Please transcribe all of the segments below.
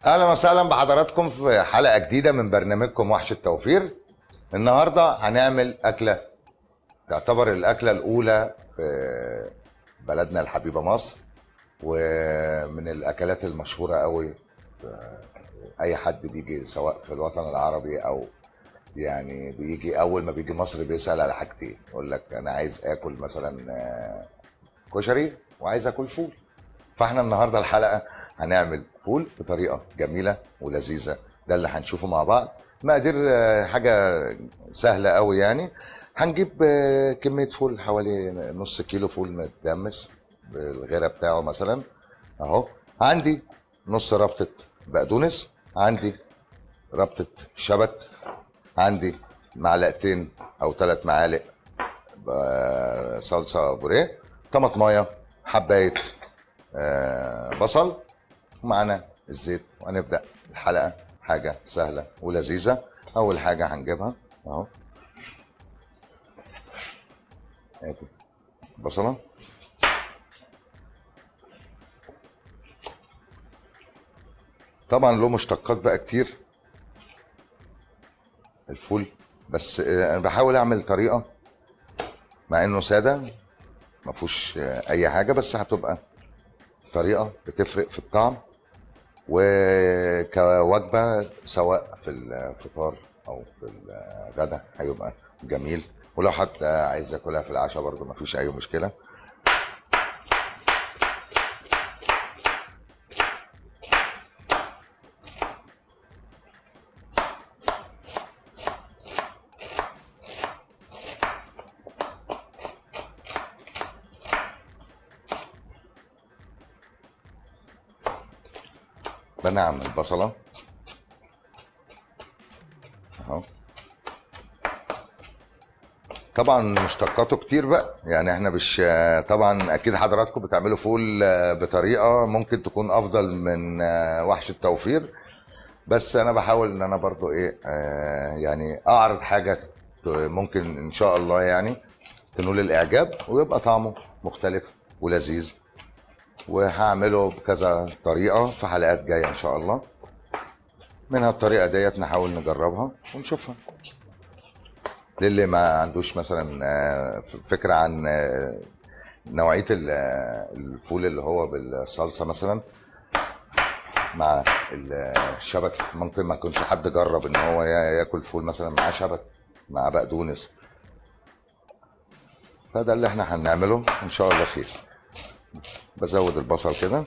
اهلا وسهلا بحضراتكم في حلقه جديده من برنامجكم وحش التوفير النهارده هنعمل اكله تعتبر الاكله الاولى في بلدنا الحبيبه مصر ومن الاكلات المشهوره قوي في اي حد بيجي سواء في الوطن العربي او يعني بيجي اول ما بيجي مصر بيسال على حاجتين يقول لك انا عايز اكل مثلا آه، كشري وعايز اكل فول فاحنا النهارده الحلقه هنعمل فول بطريقه جميله ولذيذه ده اللي هنشوفه مع بعض مقادير آه، حاجه سهله قوي يعني هنجيب آه، كميه فول حوالي نص كيلو فول متدمس بالغيره بتاعه مثلا اهو عندي نص ربطه بقدونس عندي ربطه شبت عندي معلقتين او ثلاث معالق آه، صلصه بوريه طماطمايه حبايه آه، بصل ومعانا الزيت وهنبدا الحلقه حاجه سهله ولذيذه اول حاجه هنجيبها اهو ادي بصله طبعا له مشتقات بقى كتير الفول بس آه، انا بحاول اعمل طريقه مع انه ساده ما فيهوش آه، اي حاجه بس هتبقى طريقه بتفرق في الطعم وكوجبه سواء في الفطار او في الغداء هيبقى جميل ولو حتى عايز ياكلها في العشاء برضه ما فيش اي مشكله بنعم البصله اهو طبعا مشتقاته كتير بقى يعني احنا مش طبعا اكيد حضراتكم بتعملوا فول بطريقه ممكن تكون افضل من وحش التوفير بس انا بحاول ان انا برضو ايه آه، يعني اعرض حاجه ممكن ان شاء الله يعني تنول الاعجاب ويبقى طعمه مختلف ولذيذ وهعمله بكذا طريقه في حلقات جايه ان شاء الله منها الطريقه ديت نحاول نجربها ونشوفها للي ما عندوش مثلا آه، فكره عن آه، نوعيه ال- آه، الفول اللي هو بالصلصه مثلا مع الشبت ممكن ما يكونش حد جرب ان هو يا- ياكل فول مثلا مع شبت مع بقدونس فده اللي احنا هنعمله ان شاء الله خير بزود البصل كده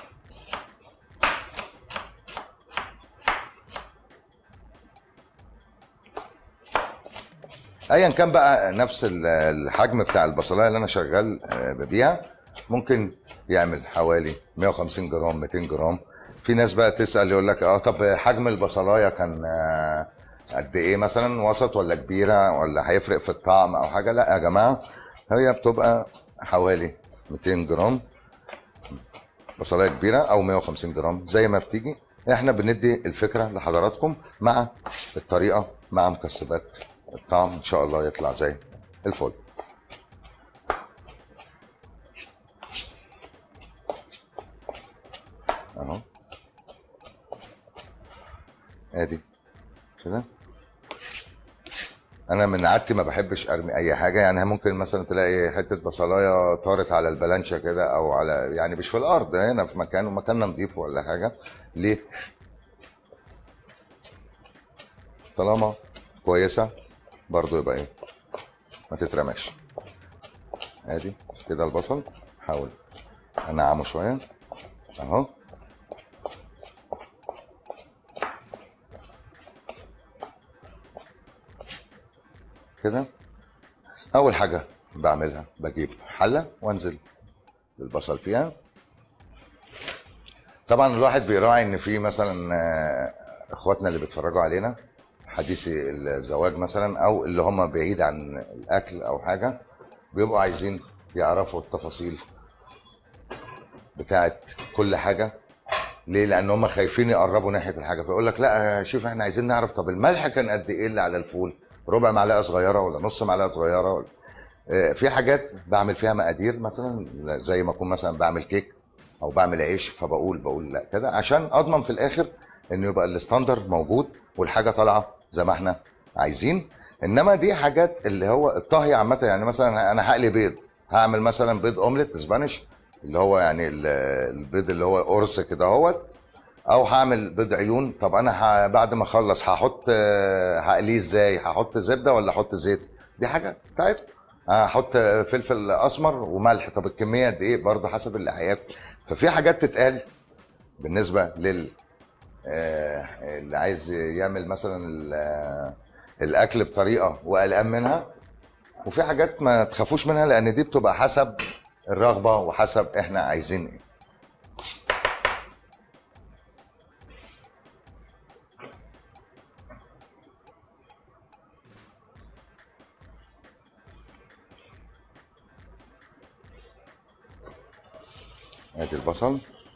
ايا كان بقى نفس ال- الحجم بتاع البصلايه اللي انا شغال آه، ببيعها ممكن يعمل حوالي 150 جرام 200 جرام في ناس بقى تسال يقول لك اه طب حجم البصلايه كان آه، قد ايه مثلا وسط ولا كبيره ولا هيفرق في الطعم او حاجه لا يا جماعه هي بتبقى حوالي 200 جرام بصلايه كبيره او 150 جرام زي ما بتيجي احنا بندي الفكره لحضراتكم مع الطريقه مع مكسبات الطعم ان شاء الله يطلع زي الفل اهو ادي كده انا من عادتي ما بحبش ارمي اي حاجه يعني ممكن مثلا تلاقي حته بصلايه طارت على البلانشه كده او على يعني مش في الارض هنا في مكان ومكاننا نضيف ولا حاجه ليه طالما كويسه برضو يبقى ايه ما تترماش ادي كده البصل حاول انعمه شويه اهو كده اول حاجه بعملها بجيب حله وانزل بالبصل فيها طبعا الواحد بيراعي ان في مثلا آه، اخواتنا اللي بيتفرجوا علينا حديثي الزواج مثلا او اللي هم بعيد عن الاكل او حاجه بيبقوا عايزين يعرفوا التفاصيل بتاعت كل حاجه ليه؟ لان هم خايفين يقربوا ناحيه الحاجه فيقول لك لا يا شيف احنا عايزين نعرف طب الملح كان قد ايه اللي على الفول؟ ربع معلقه صغيره ولا نص معلقه صغيره ولا آه، في حاجات بعمل فيها مقادير مثلا زي ما اكون مثلا بعمل كيك او بعمل عيش فبقول بقول لا كده عشان اضمن في الاخر انه يبقى الستاندر موجود والحاجه طالعه زي ما احنا عايزين انما دي حاجات اللي هو الطهي عامه يعني مثلا انا هقلي بيض هعمل مثلا بيض اومليت اسبانيش اللي هو يعني ال- البيض اللي هو قرص كده اهوت او هعمل بيض عيون طب انا ه... بعد ما اخلص هحط آه، هقليه ازاي هحط زبده ولا احط زيت دي حاجه بتاعتكم هحط فلفل اسمر وملح طب الكميه قد ايه برضه حسب اللي هياكل ففي حاجات تتقال بالنسبه لل آه، اللي عايز يعمل مثلا ال- آه، الاكل بطريقه وقلقان منها وفي حاجات ما تخافوش منها لان دي بتبقى حسب الرغبه وحسب احنا عايزين ايه ادي البصل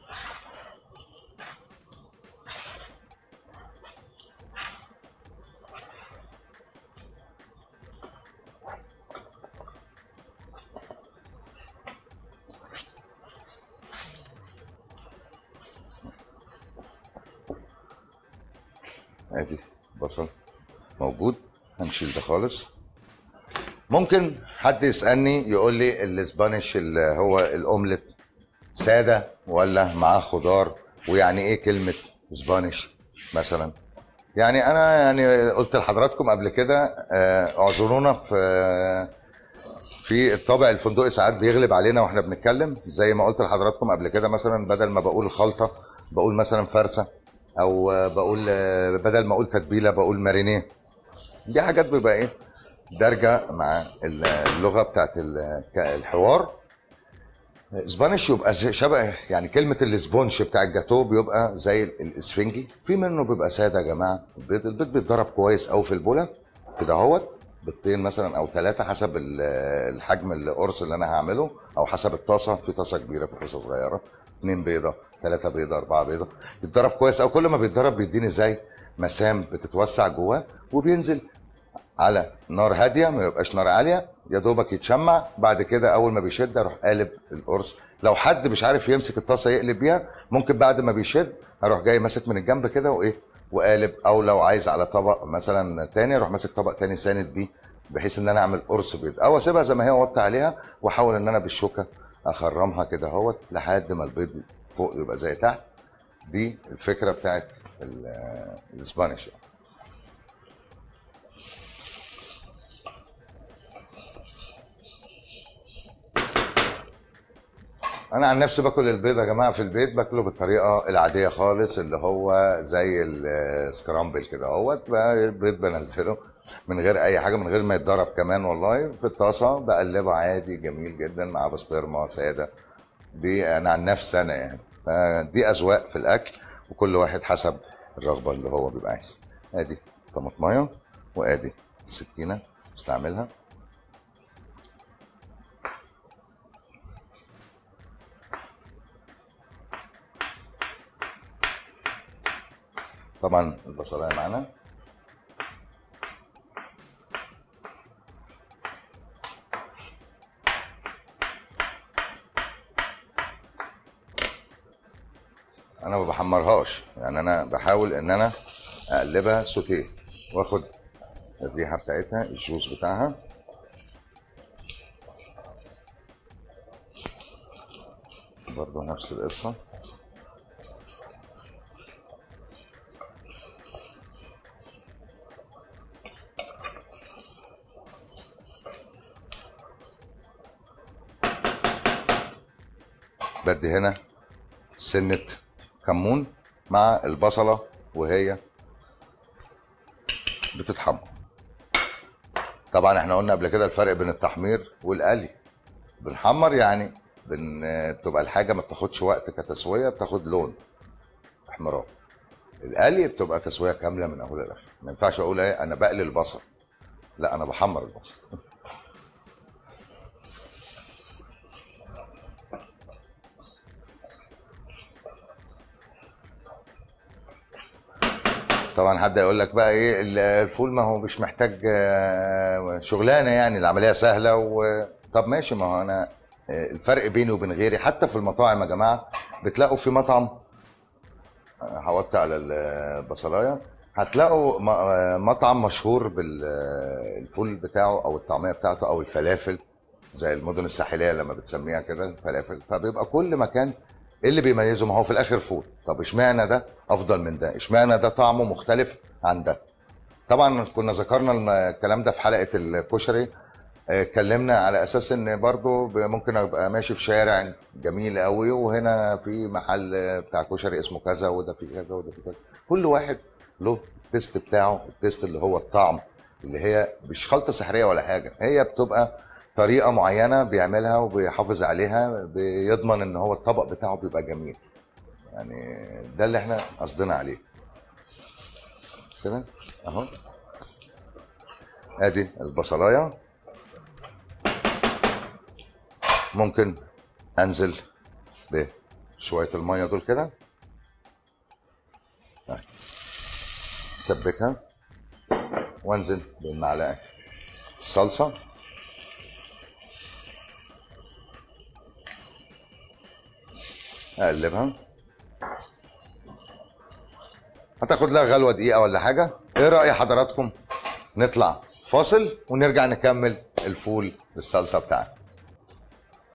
ادي بصل موجود هنشيل ده خالص ممكن حد يسالني يقول لي الاسبانيش اللي هو الاومليت ساده ولا معاه خضار ويعني ايه كلمه اسبانيش مثلا يعني انا يعني قلت لحضراتكم قبل كده آه، اعذرونا في في الطابع الفندقي ساعات بيغلب علينا واحنا بنتكلم زي ما قلت لحضراتكم قبل كده مثلا بدل ما بقول خلطه بقول مثلا فرسه او آه، بقول آه، بدل ما اقول تتبيله بقول مارينيه دي حاجات بيبقى ايه دارجه مع اللغه بتاعت ال- الحوار اسبانيش يبقى زي- شبه يعني كلمه الاسبونش بتاع الجاتو بيبقى زي الاسفنجي في منه بيبقى ساده يا جماعه البيض البيض بيتضرب كويس قوي في البوله كده اهوت بيضتين مثلا او ثلاثه حسب ال- الحجم القرص اللي انا هعمله او حسب الطاسه في طاسه كبيره في طاسه صغيره اثنين بيضه ثلاثه بيضه اربعه بيضه يتضرب كويس او كل ما بيتضرب بيديني زي مسام بتتوسع جواه وبينزل على نار هاديه ما يبقاش نار عاليه يا دوبك يتشمع بعد كده اول ما بيشد اروح قالب القرص لو حد مش عارف يمسك الطاسه يقلب بيها ممكن بعد ما بيشد اروح جاي ماسك من الجنب كده وايه وقالب او لو عايز على طبق مثلا تاني اروح ماسك طبق تاني ساند بيه بحيث ان انا اعمل قرص بيض او اسيبها زي ما هي واوطي عليها واحاول ان انا بالشوكه اخرمها كده اهوت لحد ما البيض فوق يبقى زي تحت دي الفكره بتاعت ال- الاسبانيش يعني. انا عن نفسي باكل البيض يا جماعه في البيت باكله بالطريقه العاديه خالص اللي هو زي السكرامبل كده اهوت بقى البيض بنزله من غير اي حاجه من غير ما يتضرب كمان والله في الطاسه بقلبه عادي جميل جدا مع بسطرمه ساده دي انا عن نفسي انا يعني فدي اذواق في الاكل وكل واحد حسب الرغبه اللي هو بيبقى عايز ادي طماطمايه وادي السكينه استعملها طبعا البصلايه معانا انا ما بحمرهاش يعني انا بحاول ان انا اقلبها سوتيه واخد الريحه بتاعتها الجوز بتاعها برضه نفس القصه بدي هنا سنة كمون مع البصلة وهي بتتحمر طبعا احنا قلنا قبل كده الفرق بين التحمير والقلي بنحمر يعني بن... بتبقى الحاجة ما بتاخدش وقت كتسوية بتاخد لون احمرار القلي بتبقى تسوية كاملة من أولها لآخر ما ينفعش أقول ايه أنا بقلي البصل لا أنا بحمر البصل طبعا حد يقول لك بقى ايه ال- الفول ما هو مش محتاج آه، شغلانه يعني العمليه سهله و... طب ماشي ما هو انا آه، الفرق بيني وبين غيري حتى في المطاعم يا جماعه بتلاقوا في مطعم حوطت على البصلايه هتلاقوا م- مطعم مشهور بالفول بتاعه او الطعميه بتاعته او الفلافل زي المدن الساحليه لما بتسميها كده الفلافل فبيبقى كل مكان ايه اللي بيميزه ما هو في الاخر فول طب اشمعنى ده افضل من ده اشمعنى ده طعمه مختلف عن ده طبعا كنا ذكرنا الم- الكلام ده في حلقه الكشري آه، اتكلمنا على اساس ان برضو ب- ممكن ابقى ماشي في شارع جميل قوي وهنا في محل بتاع كشري اسمه كذا وده في كذا وده في كذا كل واحد له التيست بتاعه التيست اللي هو الطعم اللي هي مش خلطه سحريه ولا حاجه هي بتبقى طريقه معينه بيعملها وبيحافظ عليها بيضمن ان هو الطبق بتاعه بيبقى جميل يعني ده اللي احنا قصدنا عليه كده اهو ادي البصلايه ممكن انزل بشويه الميه دول كده طيب. سبكها وانزل بالمعلقه الصلصه اقلبها هتاخد لها غلوه دقيقه ولا حاجه ايه راي حضراتكم نطلع فاصل ونرجع نكمل الفول بالصلصه بتاعنا